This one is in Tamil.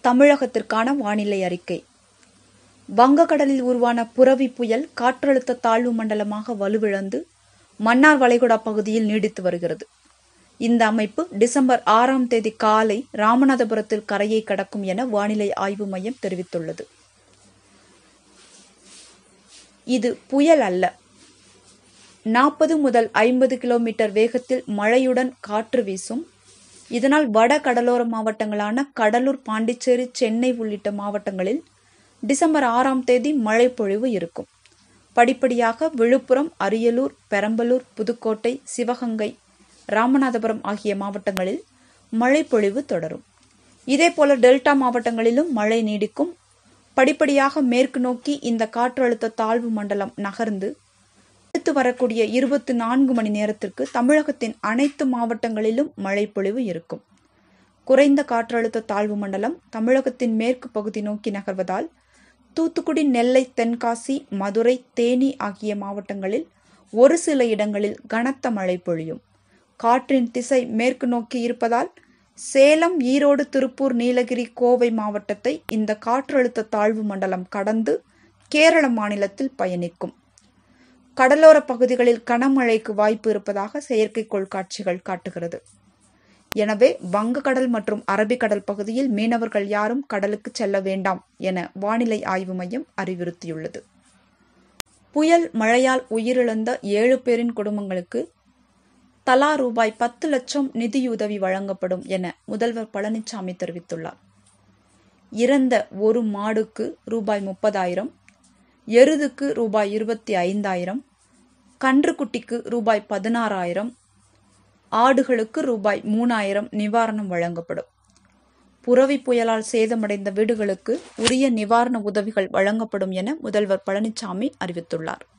தமிழகத்திற்கான வானிலை அறிக்கை வங்கக்கடலில் உருவான புரவி புயல் காற்றழுத்த தாழ்வு மண்டலமாக வலுவிழந்து மன்னார் வளைகுடா பகுதியில் நீடித்து வருகிறது இந்த அமைப்பு டிசம்பர் ஆறாம் தேதி காலை ராமநாதபுரத்தில் கரையை கடக்கும் என வானிலை ஆய்வு மையம் தெரிவித்துள்ளது இது புயல் அல்ல நாற்பது முதல் ஐம்பது கிலோமீட்டர் வேகத்தில் மழையுடன் காற்று வீசும் இதனால் வட கடலோர மாவட்டங்களான கடலூர் பாண்டிச்சேரி சென்னை உள்ளிட்ட மாவட்டங்களில் டிசம்பர் ஆறாம் தேதி மழை பொழிவு இருக்கும் படிப்படியாக விழுப்புரம் அரியலூர் பெரம்பலூர் புதுக்கோட்டை சிவகங்கை ராமநாதபுரம் ஆகிய மாவட்டங்களில் மழை பொழிவு தொடரும் இதேபோல டெல்டா மாவட்டங்களிலும் மழை நீடிக்கும் படிப்படியாக மேற்கு நோக்கி இந்த காற்றழுத்த தாழ்வு மண்டலம் நகர்ந்து அடுத்து வரக்கூடிய இருபத்தி நான்கு மணி நேரத்திற்கு தமிழகத்தின் அனைத்து மாவட்டங்களிலும் மழை பொழிவு இருக்கும் குறைந்த காற்றழுத்த தாழ்வு மண்டலம் தமிழகத்தின் மேற்கு பகுதி நோக்கி நகர்வதால் தூத்துக்குடி நெல்லை தென்காசி மதுரை தேனி ஆகிய மாவட்டங்களில் ஒரு சில இடங்களில் கனத்த மழை பொழியும் காற்றின் திசை மேற்கு நோக்கி இருப்பதால் சேலம் ஈரோடு திருப்பூர் நீலகிரி கோவை மாவட்டத்தை இந்த காற்றழுத்த தாழ்வு மண்டலம் கடந்து கேரள மாநிலத்தில் பயணிக்கும் கடலோர பகுதிகளில் கனமழைக்கு வாய்ப்பு இருப்பதாக செயற்கைக்கோள் காட்சிகள் காட்டுகிறது எனவே வங்கக்கடல் மற்றும் அரபிக்கடல் பகுதியில் மீனவர்கள் யாரும் கடலுக்கு செல்ல வேண்டாம் என வானிலை ஆய்வு மையம் அறிவுறுத்தியுள்ளது புயல் மழையால் உயிரிழந்த ஏழு பேரின் குடும்பங்களுக்கு தலா ரூபாய் பத்து லட்சம் நிதியுதவி வழங்கப்படும் என முதல்வர் பழனிசாமி தெரிவித்துள்ளார் இறந்த ஒரு மாடுக்கு ரூபாய் முப்பதாயிரம் எருதுக்கு ரூபாய் இருபத்தி ஐந்தாயிரம் கன்றுக்குட்டிக்கு ரூபாய் பதினாறாயிரம் ஆடுகளுக்கு ரூபாய் மூணாயிரம் நிவாரணம் வழங்கப்படும் புரவி புயலால் சேதமடைந்த வீடுகளுக்கு உரிய நிவாரண உதவிகள் வழங்கப்படும் என முதல்வர் பழனிசாமி அறிவித்துள்ளார்